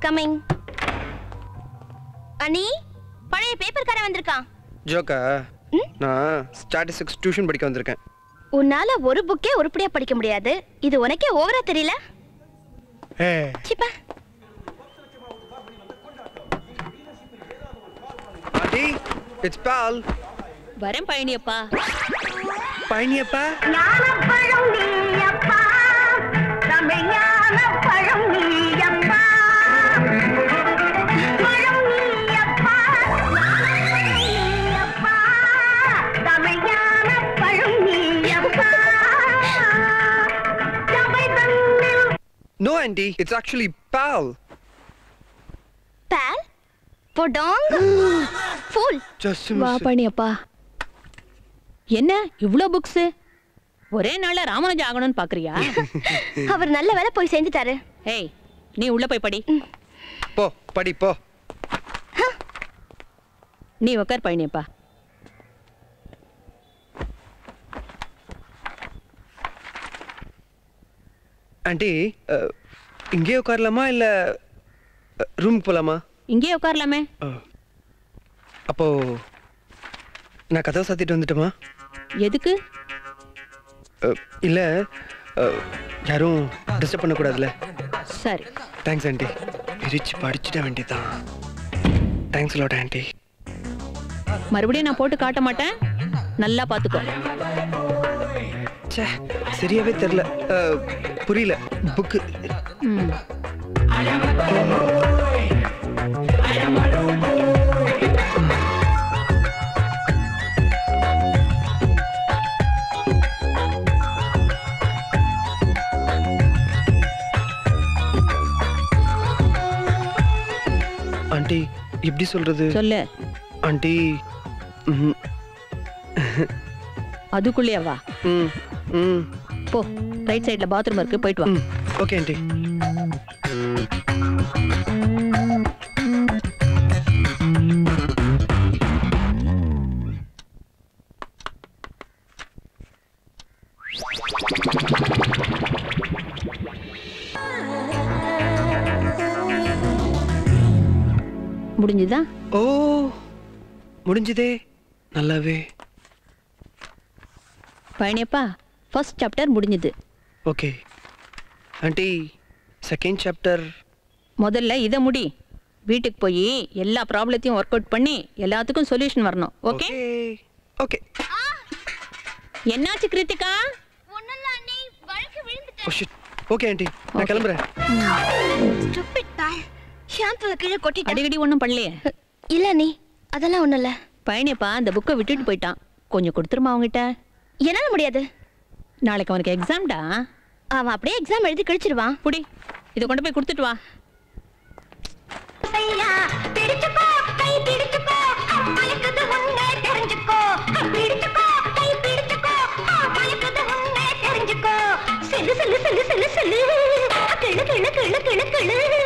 Coming அனி பழைய பேப்பர்காரன் வந்திருக்கான் ஜோக்கா ம்? நான் ஸ்டாட்டிஸ்டிக்ஸ் டியூஷன் படிக்க வந்திருக்கேன் உன்னால ஒரு புக்கே உருப்படியா படிக்க முடியாது இது உனக்கே ஓவரா தெரியல சிப்பா ஆண்டி இட்ஸ் பால் வரேன் பழனியப்பா பழனியப்பா ஞானப்பழம் நீயப்பா தமிழ் ஞானப்பழம் நீயப்பா பழம் நீயப்பா நீயப்பா தமிழ் ஞானப்பழம் நீயப்பா சபை தன்னில் நோ ஆண்டி இட்ஸ் ஆக்சுவலி பால் பால் பொடாங் ஃபூல் ஜஸ்ட் வா பழனியப்பா என்ன இவ்ளோ புக்ஸ் ஒரே நாள்ல ராமானுஜ ஆகணும்னு பாக்குறியா அவர் நல்ல வேலை போய் சேர்ந்துட்டாரு ஏய் நீ உள்ள போய் படி போ படி போ நீ உட்கார் பழனியப்பா ஆண்டி அஹ், இங்கேயே உட்காரலாமா இல்ல ரூமுக்கு போலாமா இங்கேயே உட்காரலாமே அஹ், அப்போ நான் கதவை சாத்திட்டு வந்துட்டுமா எதுக்கு அஹ், இல்ல அஹ், யாரும் டிஸ்டர்ப் பண்ணக்கூடாதுல்ல சரி தேங்க்ஸ் ஆண்டி பிரிச்சு படிச்சுட வேண்டியதான் தேங்க்ஸ் லாட் ஆண்டி மறுபடியும் நான் போட்டு காட்ட மாட்டேன் நல்லா பாத்துக்கோ ச்சே சரியாவே தெரில புரியல புக்கு ம். ஆண்டி எப்படி சொல்றது சொல்லு ஆண்டி ம்ஹும். அதுக்குள்ளேயே வா ம் ம் போ ரைட் சைடுல பாத்ரூம் இருக்கு போயிட்டு வா ம் ஓகே ஆண்டி முடிஞ்சுதா ஓ முடிஞ்சதே நல்லாவே பழனியப்பா ஃபர்ஸ்ட் சாப்டர் முடிஞ்சுது ஓகே ஆண்டி செகண்ட் சாப்டர் முதல்ல இதை முடி வீட்டுக்கு போய் எல்லா ப்ராப்ளத்தையும் ஒர்க் அவுட் பண்ணி எல்லாத்துக்கும் சொல்யூஷன் வரணும் ஓகே ஓகே என்னாச்சு கிருத்திகா ஒண்ணுல்ல அண்ணி வழுக்கு விழுந்துட்டேன் ஓ ஷிட் ஓகே ஆண்டி நான் கிளம்புறேன் ஸ்டூபிட் பால் ஷாம்புவை கீழே கொட்டிட்டேன் அடிக்கடி ஒன்றும் பண்ணலையே இல்ல அண்ணி அதெல்லாம் ஒண்ணும் இல்ல பழனியப்பா அந்த புக்கை விட்டுட்டு போயிட்டான் கொஞ்சம் கொடுத்துருமா அவங்ககிட்ட என்னால முடியாது நாளைக்கு அவனுக்கு எக்ஸாம்டா அவன் அப்படியே எக்ஸாம் எழுதி கழிச்சிருவான் புடி இதை கொண்டு போய் கொடுத்துட்டு வா ஐயா பிடிச்சுக்கோ கை பிடிச்சுக்கோ மயக்குது உன்னை தெரிஞ்சுக்கோ பிடிச்சுக்கோ கை பிடிச்சுக்கோ மயக்குது உன்னை தெரிஞ்சுக்கோ செல்லு செல்லு செல்லு செல்லு செல்லு கிளு கிளு கிளு கிளு கிளு